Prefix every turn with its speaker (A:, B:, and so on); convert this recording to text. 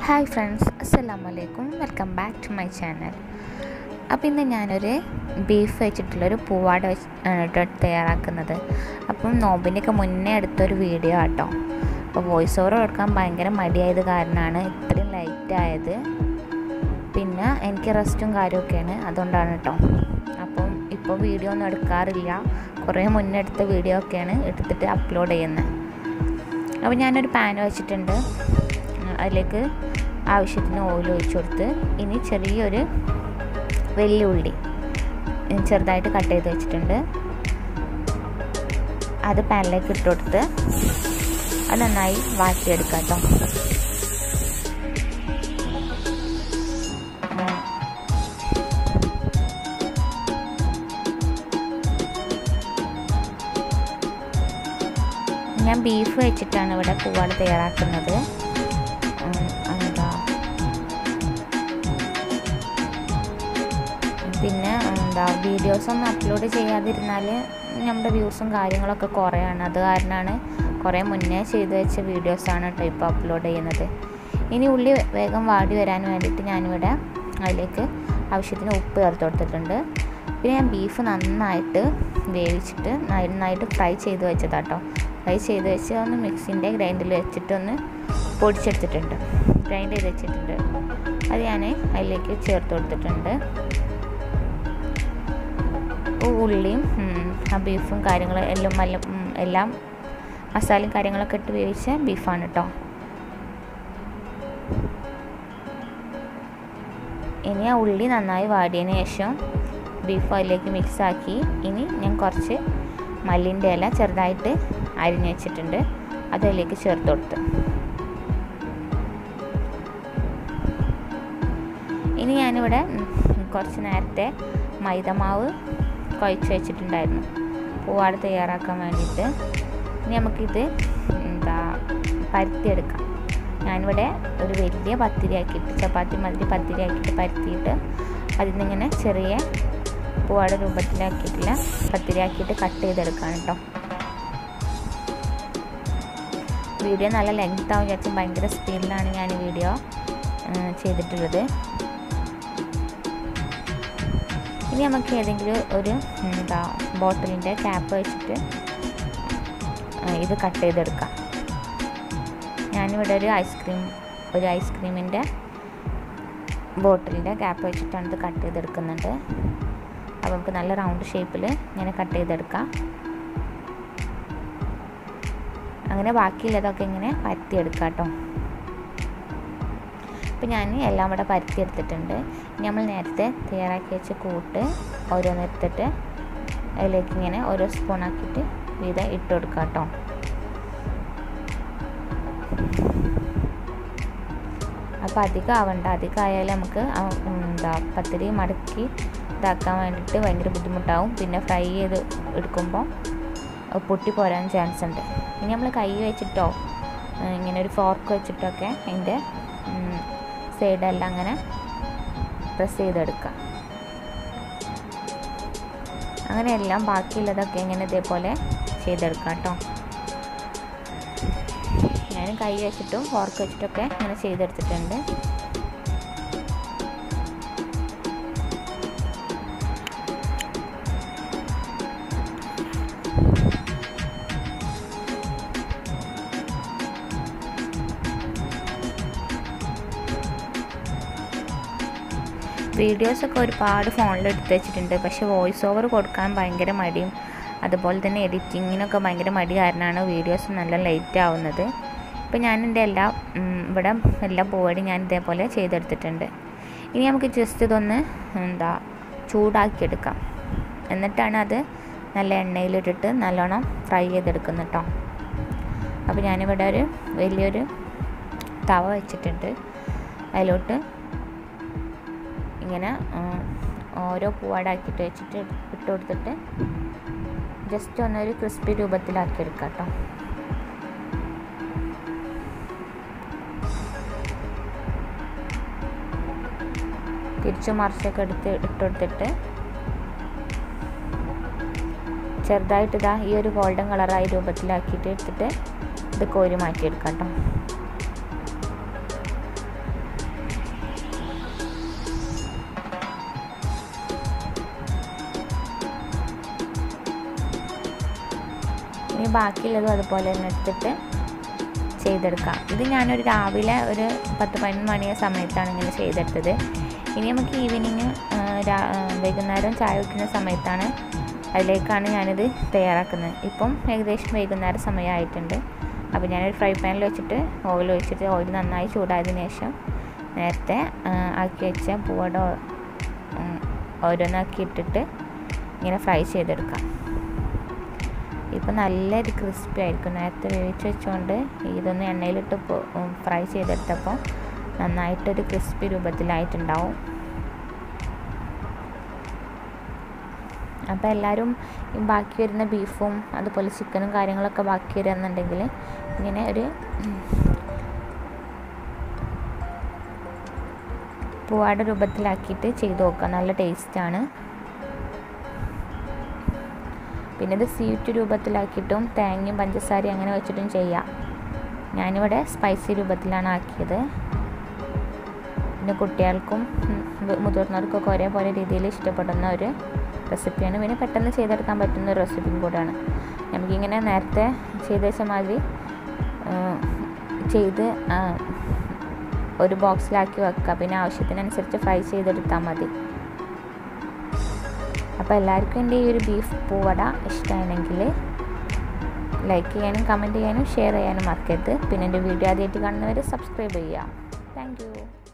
A: hi friends അസ്സലാമു അലൈക്കും welcome back to my channel അപ്പോൾ ഇന്ന് ഞാനൊരു ബീഫ് വെച്ചിട്ടുള്ളൊരു പൂവാട വെച്ച് ആണ് കേട്ടോ തയ്യാറാക്കുന്നത് അപ്പം നോമ്പിൻ്റെയൊക്കെ മുന്നേ എടുത്തൊരു വീഡിയോ ആട്ടോ അപ്പോൾ വോയിസ് ഓവർ കൊടുക്കാൻ ഭയങ്കര മടിയായത് കാരണമാണ് ഇത്രയും ലൈറ്റ് ആയത് പിന്നെ എനിക്ക് റെസ്റ്റും കാര്യമൊക്കെയാണ് അതുകൊണ്ടാണ് കേട്ടോ അപ്പം ഇപ്പോൾ വീഡിയോ ഒന്നും എടുക്കാറില്ല കുറേ മുന്നേ എടുത്ത വീഡിയോ ഒക്കെയാണ് എടുത്തിട്ട് അപ്ലോഡ് ചെയ്യുന്നത് അപ്പോൾ ഞാനൊരു പാൻ വെച്ചിട്ടുണ്ട് അതിലേക്ക് ആവശ്യത്തിന് ഓയിൽ ഒഴിച്ചു കൊടുത്ത് ഇനി ചെറിയൊരു വെല്ലുള്ളി ചെറുതായിട്ട് കട്ട് ചെയ്ത് വെച്ചിട്ടുണ്ട് അത് പാനിലേക്ക് ഇട്ട് കൊടുത്ത് അത് നന്നായി വാട്ടിയെടുക്കാം കേട്ടോ ഞാൻ ബീഫ് വെച്ചിട്ടാണ് ഇവിടെ പൂവാട് തയ്യാറാക്കുന്നത് എന്താ പിന്നെ എന്താ വീഡിയോസൊന്നും അപ്ലോഡ് ചെയ്യാതിരുന്നാൽ നമ്മുടെ വ്യൂസും കാര്യങ്ങളൊക്കെ കുറയാണ് അത് കാരണമാണ് കുറേ മുന്നേ ചെയ്തു വെച്ച വീഡിയോസാണ് കേട്ടോ ഇപ്പോൾ അപ്ലോഡ് ചെയ്യുന്നത് ഇനി ഉള്ളി വേഗം വാടി വരാൻ വേണ്ടിയിട്ട് ഞാനിവിടെ അതിലേക്ക് ആവശ്യത്തിന് ഉപ്പ് ചേർത്ത് കൊടുത്തിട്ടുണ്ട് പിന്നെ ഞാൻ ബീഫ് നന്നായിട്ട് വേവിച്ചിട്ട് നന്നായിട്ട് ഫ്രൈ ചെയ്ത് വെച്ചതാട്ടോ ഫ്രൈ ചെയ്ത് വെച്ച് ഒന്ന് മിക്സിൻ്റെ ഗ്രൈൻഡിൽ വെച്ചിട്ടൊന്ന് പൊടിച്ചെടുത്തിട്ടുണ്ട് ഗ്രൈൻഡ് ചെയ്ത് വെച്ചിട്ടുണ്ട് അത് ഞാൻ അതിലേക്ക് ചേർത്ത് കൊടുത്തിട്ടുണ്ട് ഉള്ളിയും ആ ബീഫും കാര്യങ്ങളും എല്ലാം എല്ലാം എല്ലാം മസാലയും കാര്യങ്ങളൊക്കെ ഇട്ട് വേവിച്ച ബീഫാണ് കേട്ടോ ഇനി ആ ഉള്ളി നന്നായി വാടിയതിന് ശേഷം ബീഫ് അതിലേക്ക് മിക്സാക്കി ഇനി ഞാൻ കുറച്ച് മല്ലിൻ്റെ ഇല ചെറുതായിട്ട് അരിഞ്ഞ് വെച്ചിട്ടുണ്ട് അതിലേക്ക് ചേർത്ത് കൊടുത്ത് ഇനി ഞാനിവിടെ കുറച്ച് നേരത്തെ മൈദമാവ് കുഴച്ച് വെച്ചിട്ടുണ്ടായിരുന്നു പൂവാട് തയ്യാറാക്കാൻ വേണ്ടിയിട്ട് ഇനി നമുക്കിത് എന്താ പരത്തിയെടുക്കാം ഞാനിവിടെ ഒരു വലിയ പത്തിരി ആക്കിയിട്ട് ചപ്പാത്തി മാതിരി പത്തിരി ആക്കിയിട്ട് പരത്തിയിട്ട് അതിൽ നിന്നിങ്ങനെ ചെറിയ പൂവാട് രൂപത്തിലാക്കിയിട്ടില്ല പത്തിരി ആക്കിയിട്ട് കട്ട് ചെയ്തെടുക്കാം കേട്ടോ വീഡിയോ നല്ല ലെങ്ത് ആവും വിചാരിച്ചും ഭയങ്കര സ്പീഡിലാണ് ഞാൻ വീഡിയോ ചെയ്തിട്ടുള്ളത് ഇനി നമുക്ക് ഏതെങ്കിലും ഒരു എന്താ ബോട്ടിലിൻ്റെ ക്യാപ്പ് വെച്ചിട്ട് ഇത് കട്ട് ചെയ്തെടുക്കാം ഞാനിവിടെ ഒരു ഐസ്ക്രീം ഒരു ഐസ്ക്രീമിൻ്റെ ബോട്ടിലിൻ്റെ ക്യാപ്പ് വെച്ചിട്ടാണ് ഇത് കട്ട് ചെയ്തെടുക്കുന്നുണ്ട് അപ്പോൾ നമുക്ക് നല്ല റൗണ്ട് ഷേപ്പിൽ ഇങ്ങനെ കട്ട് ചെയ്തെടുക്കാം അങ്ങനെ ബാക്കിയുള്ളതൊക്കെ ഇങ്ങനെ പരത്തിയെടുക്കാം കേട്ടോ അപ്പോൾ ഞാൻ എല്ലാം ഇവിടെ പരത്തി എടുത്തിട്ടുണ്ട് നമ്മൾ നേരത്തെ തയ്യാറാക്കി വെച്ച കൂട്ട് ഓരോന്നെടുത്തിട്ട് അതിലേക്ക് ഇങ്ങനെ ഓരോ സ്പൂൺ ആക്കിയിട്ട് വീതം ഇട്ട് കൊടുക്കുക കേട്ടോ അപ്പോൾ അധികം ആവണ്ട അധികം ആയാലും നമുക്ക് എന്താ പത്തിരി മടക്കി ഇതാക്കാൻ വേണ്ടിയിട്ട് ഭയങ്കര ബുദ്ധിമുട്ടാവും പിന്നെ ഫ്രൈ ചെയ്ത് എടുക്കുമ്പോൾ പൊട്ടി പോരാൻ ചാൻസ് ഉണ്ട് ഇനി നമ്മൾ കൈ വെച്ചിട്ടോ ഇങ്ങനെ ഒരു ഫോർക്ക് വെച്ചിട്ടൊക്കെ അതിൻ്റെ സൈഡെല്ലാം അങ്ങനെ പ്രസ് ചെയ്തെടുക്കുക അങ്ങനെ എല്ലാം ബാക്കിയുള്ളതൊക്കെ ഇങ്ങനെ ഇതേപോലെ ചെയ്തെടുക്കാം കേട്ടോ ഞാൻ കൈ വെച്ചിട്ടും ഫോർക്ക് വെച്ചിട്ടൊക്കെ ഇങ്ങനെ ചെയ്തെടുത്തിട്ടുണ്ട് വീഡിയോസൊക്കെ ഒരുപാട് ഫോണിൽ എടുത്ത് വെച്ചിട്ടുണ്ട് പക്ഷെ വോയിസ് ഓവർ കൊടുക്കാൻ ഭയങ്കര മടിയും അതുപോലെ തന്നെ എഡിറ്റിങ്ങിനൊക്കെ ഭയങ്കര മടി കാരണമാണ് വീഡിയോസ് നല്ല ലേറ്റ് ആവുന്നത് ഇപ്പോൾ ഞാൻ എൻ്റെ എല്ലാ ഇവിടെ എല്ലാ പൂവടി ഞാൻ ഇതേപോലെ ചെയ്തെടുത്തിട്ടുണ്ട് ഇനി നമുക്ക് ജസ്റ്റ് ഇതൊന്ന് എന്താ ചൂടാക്കിയെടുക്കാം എന്നിട്ടാണ് അത് നല്ല എണ്ണയിലിട്ടിട്ട് നല്ലോണം ഫ്രൈ ചെയ്തെടുക്കുന്നത് കേട്ടോ അപ്പോൾ ഞാനിവിടെ ഒരു വലിയൊരു തവ വെച്ചിട്ടുണ്ട് അതിലോട്ട് ഇങ്ങനെ ഓരോ പൂവാടാക്കിയിട്ട് വെച്ചിട്ട് ഇട്ട് കൊടുത്തിട്ട് ജസ്റ്റ് ഒന്നൊരു ക്രിസ്പി രൂപത്തിലാക്കി എടുക്കാം കേട്ടോ തിരിച്ചു മറിച്ചൊക്കെ എടുത്ത് ഇട്ടെടുത്തിട്ട് ചെറുതായിട്ട് ഇതാ ഈ ഒരു ഗോൾഡൻ കളറായ രൂപത്തിലാക്കിയിട്ട് എടുത്തിട്ട് ഇത് കോരി മാറ്റിയെടുക്കാം കേട്ടോ ഇനി ബാക്കിയുള്ളതും അതുപോലെ തന്നെ എടുത്തിട്ട് ചെയ്തെടുക്കാം ഇത് ഞാനൊരു രാവിലെ ഒരു പത്ത് പതിനൊന്ന് മണിയ സമയത്താണ് ഇങ്ങനെ ചെയ്തെടുത്തത് ഇനി നമുക്ക് ഈവനിങ് വൈകുന്നേരം ചായ വയ്ക്കുന്ന സമയത്താണ് അതിലേക്കാണ് ഞാനിത് തയ്യാറാക്കുന്നത് ഇപ്പം ഏകദേശം വൈകുന്നേരം സമയമായിട്ടുണ്ട് അപ്പോൾ ഞാനൊരു ഫ്രൈ പാനിൽ വെച്ചിട്ട് ഓയിൽ ഒഴിച്ചിട്ട് ഓയിൽ നന്നായി ചൂടായതിനു ശേഷം നേരത്തെ ആക്കി വെച്ച പൂവട ഓരോന്നാക്കി ഇട്ടിട്ട് ഇങ്ങനെ ഫ്രൈ ചെയ്തെടുക്കാം ഇപ്പം നല്ലൊരു ക്രിസ്പി ആയിരിക്കും നേരത്തെ വേവിച്ച് വെച്ചുകൊണ്ട് ഇതൊന്ന് എണ്ണയിലിട്ട് ഫ്രൈ ചെയ്തെടുത്തപ്പോൾ നന്നായിട്ടൊരു ക്രിസ്പി രൂപത്തിലായിട്ടുണ്ടാവും അപ്പോൾ എല്ലാവരും ബാക്കി വരുന്ന ബീഫും അതുപോലെ ചിക്കനും കാര്യങ്ങളൊക്കെ ബാക്കി വരുന്നുണ്ടെങ്കിൽ ഇങ്ങനെ ഒരു പൂവാട രൂപത്തിലാക്കിയിട്ട് ചെയ്ത് നോക്കുക നല്ല ടേസ്റ്റാണ് പിന്നെ ഇത് സ്വീറ്റ് രൂപത്തിലാക്കിയിട്ടും തേങ്ങയും പഞ്ചസാരയും അങ്ങനെ വെച്ചിട്ടും ചെയ്യാം ഞാനിവിടെ സ്പൈസി രൂപത്തിലാണ് ആക്കിയത് പിന്നെ കുട്ടികൾക്കും മുതിർന്നവർക്കൊക്കെ ഒരേപോലെ രീതിയിൽ ഇഷ്ടപ്പെടുന്ന ഒരു റെസിപ്പിയാണ് പിന്നെ പെട്ടെന്ന് ചെയ്തെടുക്കാൻ പറ്റുന്ന ഒരു റെസിപ്പിയും കൂടെയാണ് നമുക്കിങ്ങനെ നേരത്തെ ചെയ്ത വെച്ച മാതിരി ചെയ്ത് ഒരു ബോക്സിലാക്കി വെക്കുക പിന്നെ ആവശ്യത്തിനനുസരിച്ച് ഫ്രൈ ചെയ്തെടുത്താൽ മതി അപ്പോൾ എല്ലാവർക്കും എൻ്റെ ഈ ഒരു ബീഫ് പൂവട ഇഷ്ടമാണെങ്കിൽ ലൈക്ക് ചെയ്യാനും കമൻറ്റ് ചെയ്യാനും ഷെയർ ചെയ്യാനും മറക്കരുത് പിന്നെ എൻ്റെ വീഡിയോ ആദ്യമായിട്ട് കാണുന്നവർ സബ്സ്ക്രൈബ് ചെയ്യുക താങ്ക്